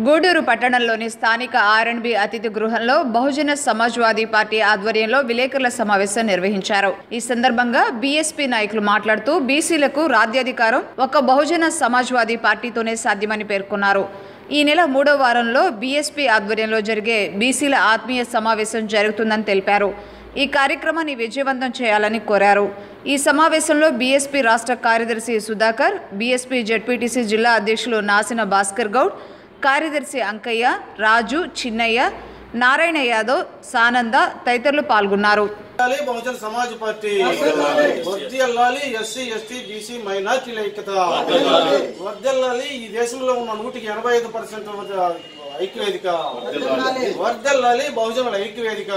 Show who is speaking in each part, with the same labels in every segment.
Speaker 1: గూడూరు పట్టణంలోని స్థానిక ఆర్ఎండ్బి అతిథి గృహంలో బహుజన సమాజ్వాదీ పార్టీ ఆధ్వర్యంలో విలేకరుల సమావేశం నిర్వహించారు ఈ సందర్భంగా బీఎస్పీ నాయకులు మాట్లాడుతూ బీసీలకు రాజ్యాధికారం ఒక బహుజన సమాజ్వాదీ పార్టీతోనే సాధ్యమని పేర్కొన్నారు ఈ నెల మూడో వారంలో బీఎస్పీ ఆధ్వర్యంలో జరిగే బీసీల ఆత్మీయ సమావేశం జరుగుతుందని తెలిపారు ఈ కార్యక్రమాన్ని విజయవంతం చేయాలని కోరారు ఈ సమావేశంలో బీఎస్పీ రాష్ట్ర కార్యదర్శి సుధాకర్ బీఎస్పీ జడ్పీటీసీ జిల్లా అధ్యక్షులు నాసిన భాస్కర్ గౌడ్ కార్యదర్శి అంకయ్య రాజు చిన్నయ్య నారాయణ యాదవ్ సానంద తదితరులు పాల్గొన్నారు
Speaker 2: వర్ధిల్లాలి బహుజన సమాజ్ పార్టీ వర్దిల్లాలి ఎస్సీ ఎస్టీ బీసీ మైనార్టీల ఐక్యత వర్దిల్లాలి ఈ దేశంలో ఉన్న నూటికి ఎనభై ఐదు పర్సెంట్ ఐక్యవేదిక వర్దిల్లాలి బహుజనుల ఐక్యవేదిక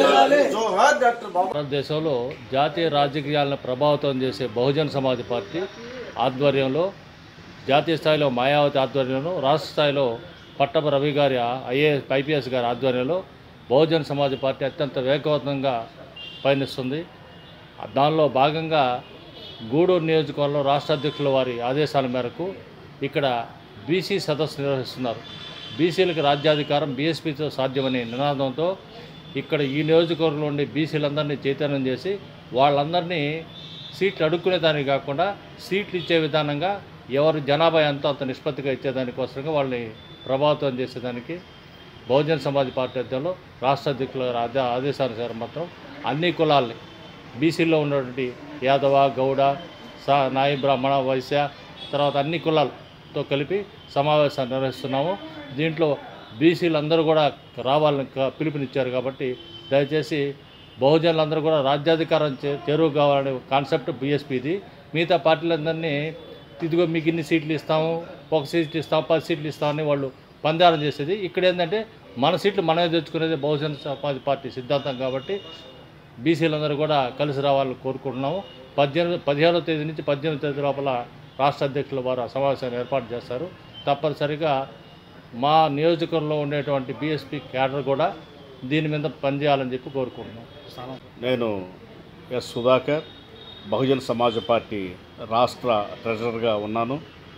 Speaker 2: జోహార్ డాక్టర్ బాబా
Speaker 3: భారతదేశంలో జాతీయ రాజకీయాలను ప్రభావితం చేసే బహుజన్ సమాజ్ పార్టీ ఆధ్వర్యంలో జాతీయ స్థాయిలో మాయావతి ఆధ్వర్యంలో రాష్ట్ర స్థాయిలో పట్టభ రవి గారి ఐఏఎస్ ఐపీఎస్ గారి ఆధ్వర్యంలో బహుజన్ సమాజ్ పార్టీ అత్యంత వేగవంతంగా పయనిస్తుంది దానిలో భాగంగా గూడూరు నియోజకవర్గంలో రాష్ట్ర అధ్యక్షుల వారి ఆదేశాల మేరకు ఇక్కడ బీసీ సదస్సు నిర్వహిస్తున్నారు బీసీలకు రాజ్యాధికారం బీఎస్పీతో సాధ్యమనే నినాదంతో ఇక్కడ ఈ నియోజకవర్గంలో ఉండే బీసీలందరినీ చైతన్యం చేసి వాళ్ళందరినీ సీట్లు అడుక్కునే దానికి కాకుండా సీట్లు ఇచ్చే విధానంగా ఎవరు జనాభా ఎంతో అంత నిష్పత్తిగా ఇచ్చేదానికోసంగా వాళ్ళని ప్రభావితం చేసేదానికి బహుజన సమాజ్ పార్టీ అధ్యక్షులు రాష్ట్ర అధ్యక్షుల ఆదే ఆదేశానుసారం మాత్రం అన్ని కులాల్ని బీసీలో ఉన్నటువంటి యాదవ గౌడ సా నాయి బ్రాహ్మణ వైశ్య తర్వాత అన్ని కులాలతో కలిపి సమావేశాన్ని నిర్వహిస్తున్నాము దీంట్లో బీసీలు అందరూ కూడా రావాలని క- పిలుపునిచ్చారు కాబట్టి దయచేసి బహుజనులందరూ కూడా రాజ్యాధికారం చే- చేరువు కావాలనే కాన్సెప్ట్ బీఎస్పీది మిగతా పార్టీలందరినీ ఇదిగో మీకు ఇన్ని సీట్లు ఇస్తాము ఒక సీట్ ఇస్తాం పది సీట్లు ఇస్తామని వాళ్ళు పందారం చేసేది ఇక్కడ ఏంటంటే మన సీట్లు మనమే తెచ్చుకునేది బహుజన సమాజ్ పార్టీ సిద్ధాంతం కాబట్టి బీసీలందరూ కూడా కలిసి రావాలని కోరుకుంటున్నాము పద్దెనిమిది పదిహేనవ తేదీ నుంచి పద్దెనిమిది తేదీ లోపల రాష్ట్ర అధ్యక్షుల వారు ఆ సమావేశాన్ని ఏర్పాటు చేస్తారు తప్పనిసరిగా మా నియోజకవర్గంలో ఉండేటువంటి బీఎస్పీ క్యాడర్ కూడా దీని మీద పనిచేయాలని చెప్పి కోరుకుంటున్నాం
Speaker 4: నేను ఎస్ సుధాకర్ బహుజన్ సమాజ్ పార్టీ రాష్ట్ర ట్రెజరర్గా ఉన్నాను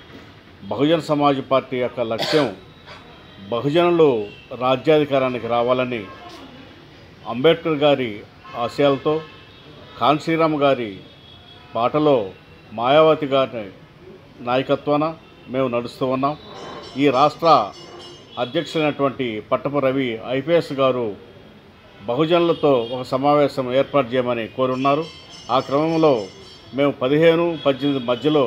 Speaker 4: బహుజన్ సమాజ్ పార్టీ యొక్క లక్ష్యం బహుజనులు రాజ్యాధికారానికి రావాలని అంబేద్కర్ గారి ఆశయాలతో కాన్సీరామ్ గారి బాటలో మాయావతి గారి నాయకత్వాన మేము నడుస్తూ ఉన్నాం ఈ రాష్ట్ర అధ్యక్షులైనటువంటి పట్టపు రవి ఐపీఎస్ గారు బహుజనులతో ఒక సమావేశం ఏర్పాటు చేయమని కోరున్నారు ఆ క్రమంలో మేము పదిహేను పద్దెనిమిది మధ్యలో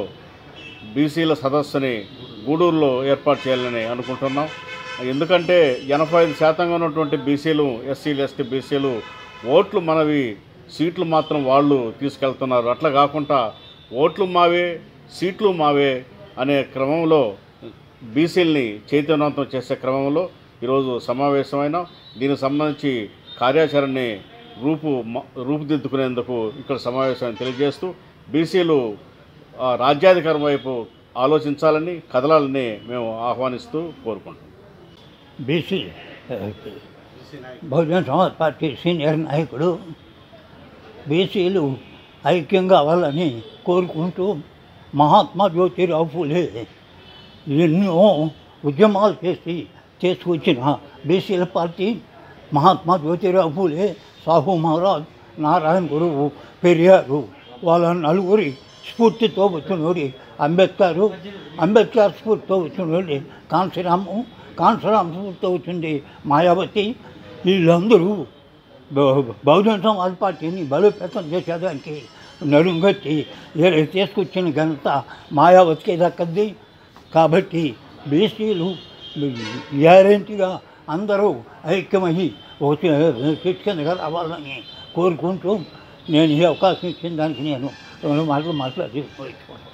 Speaker 4: బీసీల సదస్సుని గూడూరులో ఏర్పాటు చేయాలని అనుకుంటున్నాం ఎందుకంటే ఎనభై ఐదు శాతంగా ఉన్నటువంటి బీసీలు ఎస్సీలు ఎస్టీ బీసీలు ఓట్లు మనవి సీట్లు మాత్రం వాళ్ళు తీసుకెళ్తున్నారు అట్లా కాకుండా ఓట్లు మావే సీట్లు మావే అనే క్రమంలో బీసీలని చైతన్యవంతం చేసే క్రమంలో ఈరోజు సమావేశమైన దీనికి సంబంధించి కార్యాచరణని రూపు మ- రూపుదిద్దుకునేందుకు ఇక్కడ సమావేశాన్ని తెలియజేస్తూ బీసీలు ఆ, రాజ్యాధికారం వైపు ఆలోచించాలని కదలాలని మేము ఆహ్వానిస్తూ కోరుకుంటున్నాం
Speaker 5: BC Bahujan Samaj party senior నాయకుడు బీసీలు ఐక్యం కావాలని కోరుకుంటూ మహాత్మా జ్యోతిరావు ఫూలే ఎన్నో ఉద్యమాలు చేసి తీసుకొచ్చిన బీసీల పార్టీ మహాత్మా జ్యోతిరావు ఫూలే సాహు మహారాజ్ నారాయణ గురువు పెరియారు వాళ్ళ నలుగురి స్ఫూర్తితో వచ్చినోడి అంబేద్కర్ అంబేద్కర్ స్ఫూర్తితో వచ్చినోడి కాంశీరాము కాంశీరామ్ స్ఫూర్తితో వచ్చింది మాయావతి వీళ్ళందరూ బహు- బహుజన సమాజ్ పార్టీని బలోపేతం చేసేదానికి నడుంగట్టి ఏ- తీసుకొచ్చిన ఘనత మాయావతికి దక్కద్ది కాబట్టి బీసీలు గ్యారెంటీగా అందరూ ఐక్యమయ్యి ఒక శిక్షణగా రావాలని కోరుకుంటూ నేను ఈ అవకాశం ఇచ్చిన దానికి నేను రెండు మాటలు మాట్లాడి